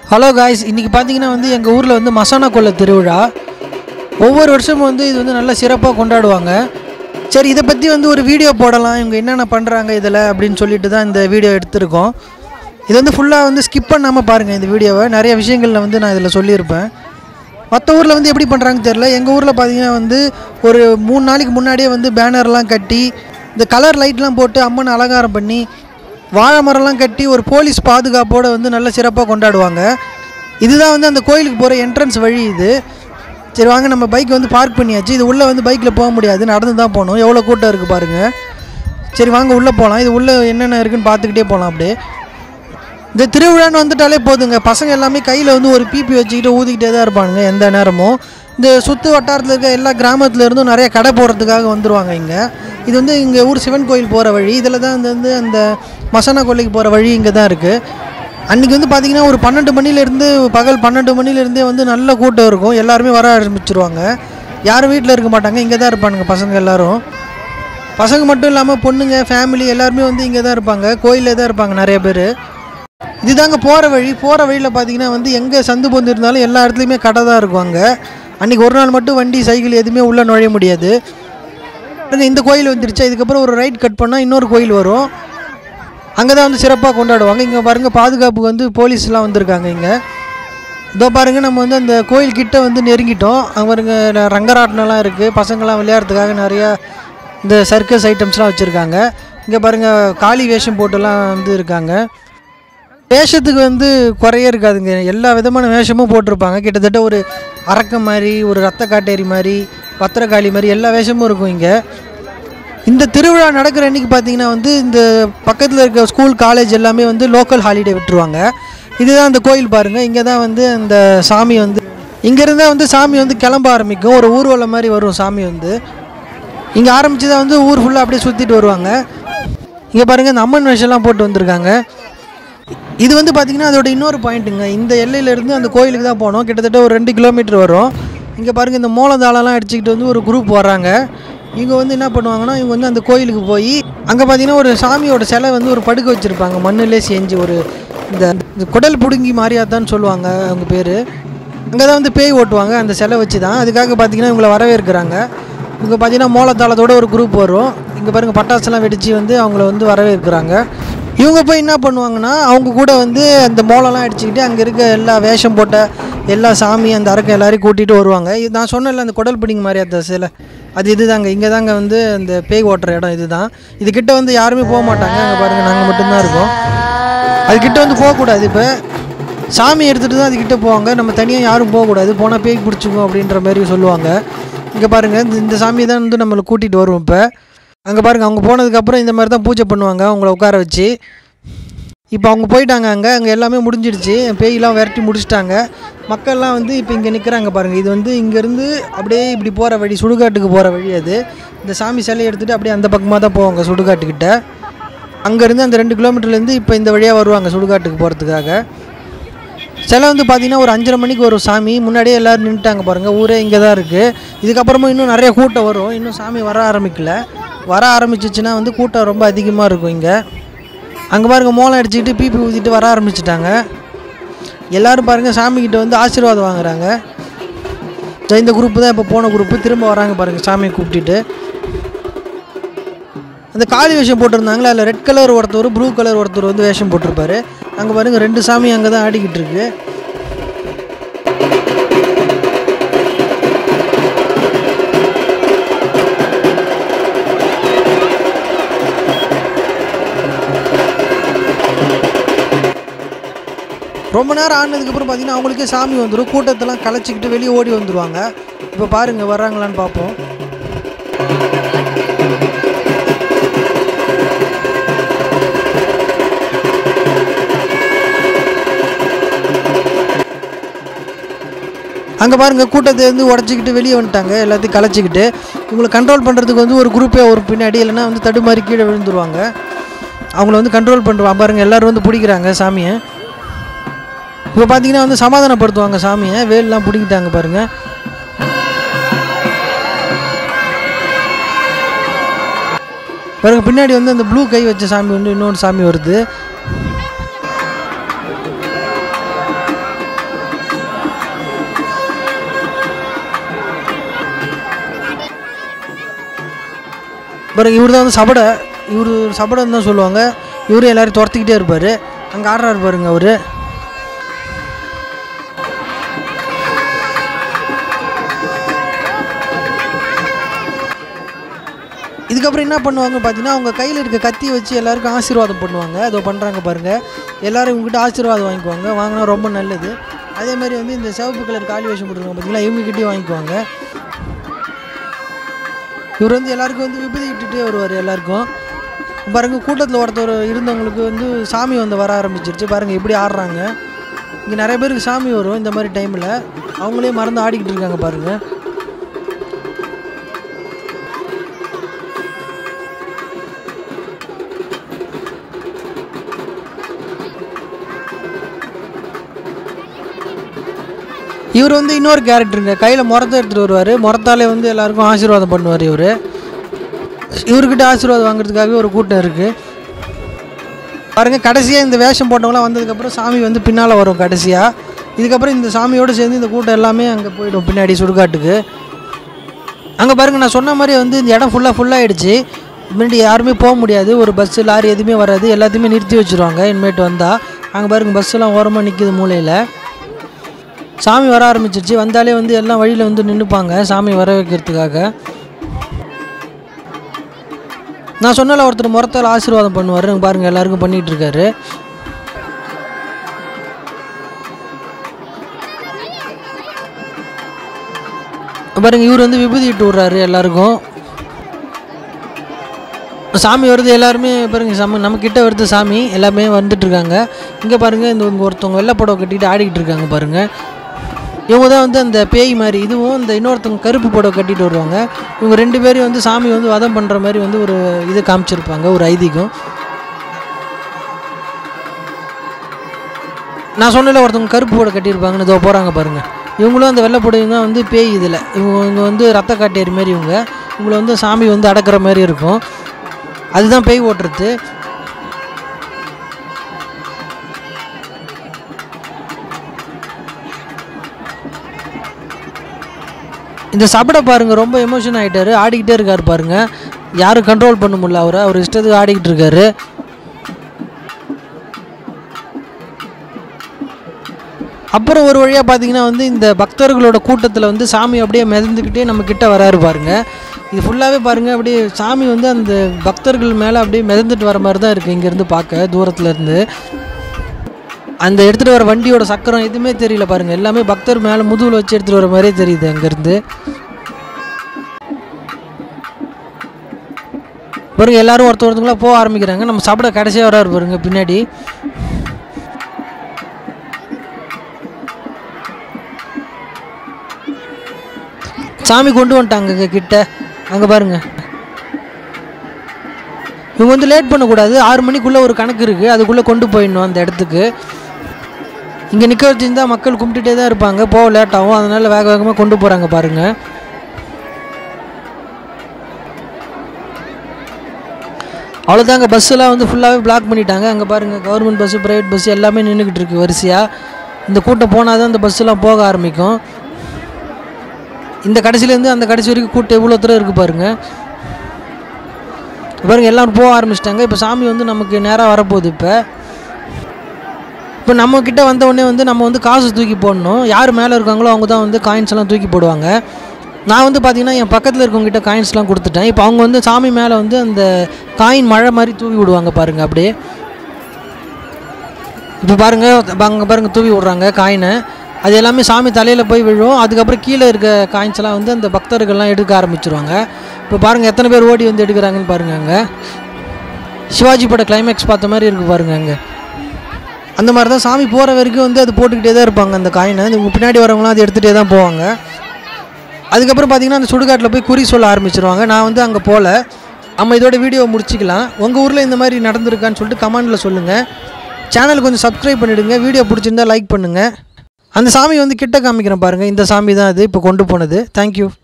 hello guys இன்றைக்கி பார்த்தீங்கன்னா வந்து எங்கள் ஊரில் வந்து மசானா கொல்லை திருவிழா ஒவ்வொரு வருஷமும் வந்து இது வந்து நல்லா சிறப்பாக கொண்டாடுவாங்க சரி இதை பற்றி வந்து ஒரு வீடியோ போடலாம் இவங்க என்னென்ன பண்ணுறாங்க இதில் அப்படின்னு சொல்லிட்டு தான் இந்த வீடியோ எடுத்திருக்கோம் இது வந்து ஃபுல்லாக வந்து ஸ்கிப் பண்ணாமல் பாருங்கள் இந்த வீடியோவை நிறைய விஷயங்களில் வந்து நான் இதில் சொல்லியிருப்பேன் மற்ற ஊரில் வந்து எப்படி பண்ணுறாங்கன்னு தெரில எங்கள் ஊரில் பார்த்தீங்கன்னா வந்து ஒரு மூணு நாளைக்கு முன்னாடியே வந்து பேனர்லாம் கட்டி இந்த கலர் லைட்லாம் போட்டு அம்மன் அலங்காரம் பண்ணி வாழை மரம்லாம் கட்டி ஒரு போலீஸ் பாதுகாப்போடு வந்து நல்ல சிறப்பாக கொண்டாடுவாங்க இதுதான் வந்து அந்த கோயிலுக்கு போகிற என்ட்ரன்ஸ் வழி இது சரி வாங்க நம்ம பைக் வந்து பார்க் பண்ணியாச்சு இது உள்ளே வந்து பைக்கில் போக முடியாது நடந்து தான் போகணும் எவ்வளோ கூட்டம் இருக்குது பாருங்கள் சரி வாங்க உள்ளே போகலாம் இது உள்ளே என்னென்ன இருக்குன்னு பார்த்துக்கிட்டே போகலாம் அப்படியே இந்த திருவிழான்னு வந்துட்டாலே போதுங்க பசங்க எல்லாமே கையில் வந்து ஒரு பிபி வச்சுக்கிட்டு ஊதிக்கிட்டே தான் இருப்பானுங்க எந்த நேரமும் இந்த சுற்று வட்டாரத்தில் இருக்க எல்லா கிராமத்துல இருந்தும் நிறைய கடை போடுறதுக்காக வந்துடுவாங்க இங்கே இது வந்து இங்கே ஊர் சிவன் கோயில் போகிற வழி இதில் தான் வந்து வந்து அந்த மசனா கொல்லைக்கு போகிற வழி இங்கே தான் இருக்குது அன்றைக்கி வந்து பார்த்திங்கன்னா ஒரு பன்னெண்டு மணிலேருந்து பகல் பன்னெண்டு மணிலேருந்தே வந்து நல்ல கூட்டம் இருக்கும் எல்லாருமே வர ஆரம்பிச்சிருவாங்க யாரும் வீட்டில் இருக்க மாட்டாங்க இங்கே தான் இருப்பானுங்க பசங்க எல்லாரும் பசங்க மட்டும் இல்லாமல் பொண்ணுங்க ஃபேமிலி எல்லாருமே வந்து இங்கே தான் இருப்பாங்க கோயிலே தான் இருப்பாங்க நிறைய பேர் இதுதாங்க போகிற வழி போகிற வழியில் பார்த்தீங்கன்னா வந்து எங்கே சந்து பொந்து இருந்தாலும் எல்லா இடத்துலையுமே கடை தான் இருக்கும் அங்கே அன்றைக்கி ஒரு நாள் மட்டும் வண்டி சைக்கிள் எதுவுமே உள்ளே நுழைய முடியாது பாருங்க, இந்த கோயில் வந்துருச்சு இதுக்கப்புறம் ஒரு ரைட் கட் பண்ணால் இன்னொரு கோயில் வரும் அங்கே தான் வந்து சிறப்பாக கொண்டாடுவாங்க இங்கே பாருங்கள் பாதுகாப்புக்கு வந்து போலீஸ்லாம் வந்திருக்காங்க இங்கே இதோ பாருங்கள் நம்ம வந்து அந்த கோயில் கிட்ட வந்து நெருங்கிட்டோம் அங்கே பாருங்க ந- ரங்கராட்டினம்லாம் இருக்குது பசங்களாம் விளையாடுறதுக்காக நிறையா இந்த சர்க்கஸ் ஐட்டம்ஸ்லாம் வச்சுருக்காங்க இங்கே பாருங்கள் காளி வேஷம் போட்டுலாம் வந்து இருக்காங்க வேஷத்துக்கு வந்து குறையே இருக்காதுங்க எல்லா விதமான வேஷமும் போட்டிருப்பாங்க கிட்டத்தட்ட ஒரு அரக்கம் மாதிரி ஒரு ரத்த காட்டேரி மாதிரி பத்திரகாளி மாதிரி எல்லா வேஷமும் இருக்கும் இங்கே இந்த திருவிழா நடக்கிற அன்றைக்கி பார்த்தீங்கன்னா வந்து இந்த பக்கத்தில் இருக்க ஸ்கூல் காலேஜ் எல்லாமே வந்து லோக்கல் ஹாலிடே விட்டுருவாங்க இதுதான் அந்த கோயில் பாருங்கள் இங்கே தான் வந்து அந்த சாமி வந்து இங்கேருந்தே வந்து சாமி வந்து கிளம்ப ஆரம்பிக்கும் ஒரு ஊர்வலம் மாதிரி வரும் சாமி வந்து இங்கே ஆரம்பிச்சு தான் வந்து ஊர் ஃபுல்லாக அப்படியே சுற்றிட்டு வருவாங்க இங்கே பாருங்கள் இந்த அம்மன் வேஷம்லாம் போட்டு வந்திருக்காங்க இது வந்து பார்த்திங்கன்னா அதோட இன்னொரு பாயிண்ட்டுங்க இந்த எல்லையிலேருந்து அந்த கோயிலுக்கு தான் போனோம் கிட்டத்தட்ட ஒரு ரெண்டு கிலோமீட்டர் வரும் இங்கே பாருங்கள் இந்த மோளதாளம்லாம் அடிச்சுக்கிட்டு வந்து ஒரு குரூப் வர்றாங்க இவங்க வந்து என்ன பண்ணுவாங்கன்னா இவங்க வந்து அந்த கோயிலுக்கு போய் அங்கே பார்த்தீங்கன்னா ஒரு சாமியோட சிலை வந்து ஒரு படுக்க வச்சுருப்பாங்க மண்ணிலே செஞ்சு ஒரு இந்த இந்த குடல் பிடுங்கி மாரியாத்தான்னு சொல்லுவாங்க அவங்க பேர் அங்கே தான் வந்து பேய் ஓட்டுவாங்க அந்த சிலை வச்சு தான் அதுக்காக பார்த்தீங்கன்னா இவங்களை வரவேற்கிறாங்க இங்கே பார்த்தீங்கன்னா மோளத்தாளத்தோட ஒரு குரூப் வரும் இங்கே பாருங்கள் பட்டாசுலாம் வெடித்து வந்து அவங்கள வந்து வரவேற்கிறாங்க இவங்க போய் என்ன பண்ணுவாங்கன்னா அவங்க கூட வந்து அந்த மோளம்லாம் அடிச்சுக்கிட்டு அங்கே இருக்க எல்லா வேஷம் போட்ட எல்லா சாமி அந்த அரக்க எல்லாரையும் கூட்டிகிட்டு வருவாங்க இது நான் சொன்னேன்ல அந்த குடல் பிடிங்க மாதிரி அந்த சிலை அது இது தாங்க இங்கே தாங்க வந்து அந்த பேய் ஓட்டுற இடம் இதுதான் இதுக்கிட்ட வந்து யாருமே போக மாட்டாங்க அங்கே பாருங்கள் நாங்கள் மட்டும்தான் இருக்கோம் அதுக்கிட்ட வந்து போகக்கூடாது இப்போ சாமி எடுத்துகிட்டு தான் அதுக்கிட்ட போவாங்க நம்ம தனியாக யாரும் போகக்கூடாது போனால் பேய் பிடிச்சிக்கும் அப்படின்ற மாதிரி சொல்லுவாங்க இங்கே பாருங்கள் இந்த இந்த சாமி தான் வந்து நம்மளை கூட்டிகிட்டு வரும் இப்போ அங்கே பாருங்கள் அவங்க போனதுக்கப்புறம் இந்த மாதிரி தான் பூஜை பண்ணுவாங்க அவங்கள உட்கார வச்சு இப்போ அவங்க போயிட்டாங்க அங்கே அங்கே எல்லாமே முடிஞ்சிடுச்சு பேயெல்லாம் விரட்டி முடிச்சிட்டாங்க மக்கள்லாம் வந்து இப்போ இங்கே நிற்கிறாங்க பாருங்கள் இது வந்து இங்கேருந்து அப்படியே இப்படி போகிற வழி சுடுகாட்டுக்கு போகிற வழி அது இந்த சாமி சிலையை எடுத்துகிட்டு அப்படியே அந்த பக்கமாக தான் போவாங்க சுடுகாட்டுக்கிட்ட அங்கேருந்து அந்த ரெண்டு கிலோமீட்டர்லேருந்து இப்போ இந்த வழியாக வருவாங்க சுடுகாட்டுக்கு போகிறதுக்காக சிலை வந்து பார்த்தீங்கன்னா ஒரு அஞ்சரை மணிக்கு வரும் சாமி முன்னாடியே எல்லோரும் நின்றுட்டாங்க பாருங்கள் ஊரே இங்கே தான் இருக்குது இதுக்கப்புறமா இன்னும் நிறைய கூட்டம் வரும் இன்னும் சாமி வர ஆரம்பிக்கல வர ஆரம்பிச்சிச்சுன்னா வந்து கூட்டம் ரொம்ப அதிகமாக இருக்கும் இங்கே அங்கே பாருங்கள் மோளம் அடிச்சுக்கிட்டு பிபி ஊற்றிட்டு வர ஆரம்பிச்சிட்டாங்க எல்லோரும் பாருங்கள் சாமிக்கிட்ட வந்து ஆசீர்வாதம் வாங்குறாங்க சரி, இந்த குரூப்பு தான் இப்போ போன குரூப்பு திரும்ப வராங்க பாருங்கள் சாமியை கூப்பிட்டுட்டு அந்த காளி வேஷம் போட்டிருந்தாங்களே அதில் ரெட் கலர் ஒருத்தர் ப்ளூ கலர் ஒருத்தர் வந்து வேஷம் போட்டிருப்பாரு அங்கே பாருங்கள் ரெண்டு சாமி அங்கே தான் ஆடிக்கிட்டு இருக்கு ரொம்ப நேரம் ஆனதுக்கப்புறம் பார்த்தீங்கன்னா அவங்களுக்கே சாமி வந்துடும் கூட்டத்தெல்லாம் கலைச்சிக்கிட்டு வெளியே ஓடி வந்துடுவாங்க இப்போ பாருங்கள் வர்றாங்களான்னு பார்ப்போம் அங்கே பாருங்கள் கூட்டத்தை வந்து உடச்சிக்கிட்டு வெளியே வந்துட்டாங்க எல்லாத்தையும் கலைச்சிக்கிட்டு இவங்களை கண்ட்ரோல் பண்ணுறதுக்கு வந்து ஒரு குரூப்பே ஒரு பின்னாடி இல்லைன்னா வந்து தடுமாறி கீழே விழுந்துருவாங்க அவங்கள வந்து கண்ட்ரோல் பண்ணுவாங்க பாருங்கள் எல்லோரும் வந்து பிடிக்கிறாங்க சாமியை இப்போ பார்த்தீங்கன்னா வந்து சமாதானப்படுத்துவாங்க சாமியை வேல்லாம் பிடிக்கிட்டாங்க பாருங்கள் பாருங்க பின்னாடி வந்து அந்த ப்ளூ கை வச்ச சாமி வந்து இன்னொன்று சாமி வருது பாருங்க இவர் தான் வந்து சபடை இவர் சபடைன்னு தான் சொல்லுவாங்க இவரும் எல்லாரும் துரத்திக்கிட்டே இருப்பார் அங்கே ஆடுறாரு பாருங்க அவர் இதுக்கப்புறம் என்ன பண்ணுவாங்க பார்த்தீங்கன்னா அவங்க கையில் இருக்க கத்தி வச்சு எல்லாருக்கும் ஆசீர்வாதம் பண்ணுவாங்க அதோ பண்ணுறாங்க பாருங்கள் எல்லாரும் இவங்ககிட்ட ஆசீர்வாதம் வாங்கிக்குவாங்க வாங்கினா ரொம்ப நல்லது அதே மாதிரி வந்து இந்த சிவப்பு கலர் காலி வேஷம் போட்டுருக்காங்க பார்த்தீங்களா இவங்ககிட்டயும் வாங்கிக்குவாங்க இவர் வந்து எல்லாருக்கும் வந்து விபதி இட்டுட்டே வருவார் எல்லாருக்கும் பாருங்க கூட்டத்தில் ஒருத்தர் இருந்தவங்களுக்கு வந்து சாமி வந்து வர ஆரம்பிச்சிருச்சு பாருங்கள் எப்படி ஆடுறாங்க இங்கே நிறைய பேருக்கு சாமி வரும் இந்த மாதிரி டைமில் அவங்களே மறந்து ஆடிக்கிட்டு இருக்காங்க பாருங்கள் இவர் வந்து இன்னொரு கேரக்டருங்க கையில் முறத்தை எடுத்துகிட்டு வருவார் முறத்தாலே வந்து எல்லாருக்கும் ஆசீர்வாதம் பண்ணுவார் இவர் இவர்கிட்ட ஆசீர்வாதம் வாங்குறதுக்காகவே ஒரு கூட்டம் இருக்குது பாருங்கள் கடைசியாக இந்த வேஷம் போட்டவங்களாம் வந்ததுக்கப்புறம் சாமி வந்து பின்னால் வரும் கடைசியாக இதுக்கப்புறம் இந்த சாமியோடு சேர்ந்து இந்த கூட்டம் எல்லாமே அங்கே போயிடும் பின்னாடி சுடுகாட்டுக்கு அங்கே பாருங்கள் நான் சொன்ன மாதிரி வந்து இந்த இடம் ஃபுல்லாக ஃபுல்லாகிடுச்சு முன்னாடி யாருமே போக முடியாது ஒரு பஸ்ஸு லாரி எதுவுமே வராது எல்லாத்தையுமே நிறுத்தி வச்சுருவாங்க இனிமேட்டு வந்தால் அங்கே பாருங்கள் பஸ்ஸெல்லாம் ஓரமாக நிற்கிது மூலையில் சாமி வர ஆரம்பிச்சிருச்சு வந்தாலே வந்து எல்லாம் வழியில் வந்து நின்றுப்பாங்க சாமி வர வைக்கிறதுக்காக நான் சொன்னல ஒருத்தர் முறத்தால் ஆசீர்வாதம் பண்ணுவார் பாருங்கள் எல்லாருக்கும் பண்ணிகிட்டு இருக்காரு பாருங்க இவர் வந்து விபூதி இட்டு விட்றாரு எல்லாருக்கும் சாமி வருது எல்லாருமே பாருங்க சாமி நம்ம கிட்ட வருது சாமி எல்லாமே வந்துட்டு இருக்காங்க இங்கே பாருங்க இந்த இங்க ஒருத்தவங்க வெள்ளை புடவை கட்டிட்டு ஆடிக்கிட்டு இருக்காங்க பாருங்க இவங்க தான் வந்து அந்த பேய் மாதிரி இதுவும் இந்த இன்னொருத்தவங்க கருப்பு புடவை கட்டிட்டு வருவாங்க இவங்க ரெண்டு பேரும் வந்து சாமி வந்து வதம் பண்ணுற மாதிரி வந்து ஒரு இது காமிச்சிருப்பாங்க ஒரு ஐதீகம் நான் சொன்னல ஒருத்தவங்க கருப்பு புடவை கட்டியிருப்பாங்கன்னு இதோ போகிறாங்க பாருங்க இவங்களும் அந்த வெள்ளை புடவை தான் வந்து பேய் இதில் இவங்க இவங்க வந்து ரத்த காட்டேரி மாதிரி இவங்க இவங்களை வந்து சாமி வந்து அடக்கிற மாதிரி இருக்கும் அதுதான் பேய் ஓட்டுறது இந்த சபடை பாருங்க ரொம்ப எமோஷன் ஆகிட்டாரு ஆடிக்கிட்டே இருக்காரு பாருங்க யாரும் கண்ட்ரோல் பண்ண முடியல அவரை அவர் இஷ்டத்துக்கு ஆடிக்கிட்டு இருக்காரு அப்புறம் ஒரு வழியாக பார்த்தீங்கன்னா வந்து இந்த பக்தர்களோட கூட்டத்தில் வந்து சாமி அப்படியே மிதந்துக்கிட்டே நம்ம கிட்ட வராரு பாருங்க இது ஃபுல்லாகவே பாருங்க அப்படியே சாமி வந்து அந்த பக்தர்கள் மேலே அப்படியே மிதந்துட்டு வர மாதிரி தான் இருக்குது இங்கேருந்து பார்க்க தூரத்துல இருந்து அந்த எடுத்துகிட்டு வர வண்டியோட சக்கரம் எதுவுமே தெரியல பாருங்க எல்லாமே பக்தர் மேலே முதுகில் வச்சு எடுத்துகிட்டு வர மாதிரியே தெரியுது அங்கேருந்து பாருங்க எல்லாரும் ஒருத்தர் ஒருத்தங்களா போக ஆரம்பிக்கிறாங்க நம்ம சாப்பிட கடைசியாக வராரு பாருங்க பின்னாடி சாமி கொண்டு வந்துட்டாங்க இங்க கிட்ட அங்கே பாருங்க இவங்க வந்து லேட் பண்ணக்கூடாது ஆறு மணிக்குள்ளே ஒரு கணக்கு இருக்குது அதுக்குள்ளே கொண்டு போயிடணும் அந்த இடத்துக்கு இங்கே நிற்க வச்சுருந்தா மக்கள் கும்பிட்டுட்டே தான் இருப்பாங்க போக லேட் ஆகும் அதனால் வேக வேகமாக கொண்டு போகிறாங்க பாருங்கள் அவ்வளோதாங்க பஸ்ஸெல்லாம் வந்து ஃபுல்லாகவே பிளாக் பண்ணிட்டாங்க அங்கே பாருங்கள் கவர்மெண்ட் பஸ்ஸு ப்ரைவேட் பஸ்ஸு எல்லாமே நின்றுக்கிட்டு இருக்கு வரிசையாக இந்த கூட்டம் போனால் தான் இந்த பஸ்ஸெல்லாம் போக ஆரம்பிக்கும் இந்த கடைசிலேருந்து அந்த கடைசி வரைக்கும் கூட்டம் எவ்வளோ தூரம் இருக்குது பாருங்கள் பாருங்க எல்லாரும் போக ஆரம்பிச்சிட்டாங்க இப்போ சாமி வந்து நமக்கு நேராக வரப்போகுது இப்போ இப்போ நம்ம கிட்ட வந்த உடனே வந்து நம்ம வந்து காசு தூக்கி போடணும் யார் மேலே இருக்காங்களோ அவங்க தான் வந்து காயின்ஸ் எல்லாம் தூக்கி போடுவாங்க நான் வந்து பார்த்தீங்கன்னா என் பக்கத்தில் இருக்கவங்ககிட்ட காயின்ஸ்லாம் கொடுத்துட்டேன் இப்போ அவங்க வந்து சாமி மேலே வந்து அந்த காயின் மழை மாதிரி தூவி விடுவாங்க பாருங்கள் அப்படியே இப்போ பாருங்கள் அங்கே பாருங்கள் தூவி விடுறாங்க காயினை அது எல்லாமே சாமி தலையில் போய் விழும் அதுக்கப்புறம் கீழே இருக்க காயின்ஸ் எல்லாம் வந்து அந்த பக்தர்கள்லாம் எடுக்க ஆரம்பிச்சிருவாங்க இப்போ பாருங்கள் எத்தனை பேர் ஓடி வந்து எடுக்கிறாங்கன்னு பாருங்கள் அங்கே சிவாஜி பட கிளைமேக்ஸ் பார்த்த மாதிரி இருக்குது பாருங்க அங்கே அந்த மாதிரி தான் சாமி போகிற வரைக்கும் வந்து அது போட்டுக்கிட்டே தான் இருப்பாங்க அந்த காயினை இவங்க பின்னாடி வரவங்களாம் அது எடுத்துகிட்டே தான் போவாங்க அதுக்கப்புறம் பார்த்தீங்கன்னா அந்த சுடுகாட்டில் போய் குறி சொல்ல ஆரம்பிச்சிருவாங்க நான் வந்து அங்கே போகல நம்ம இதோட வீடியோ முடிச்சிக்கலாம் உங்கள் ஊரில் இந்த மாதிரி நடந்திருக்கான்னு சொல்லிட்டு கமெண்டில் சொல்லுங்கள் சேனல் கொஞ்சம் சப்ஸ்கிரைப் பண்ணிவிடுங்க வீடியோ பிடிச்சிருந்தா லைக் பண்ணுங்கள் அந்த சாமி வந்து கிட்ட காமிக்கிறேன் பாருங்கள் இந்த சாமி தான் அது இப்போ கொண்டு போனது தேங்க்யூ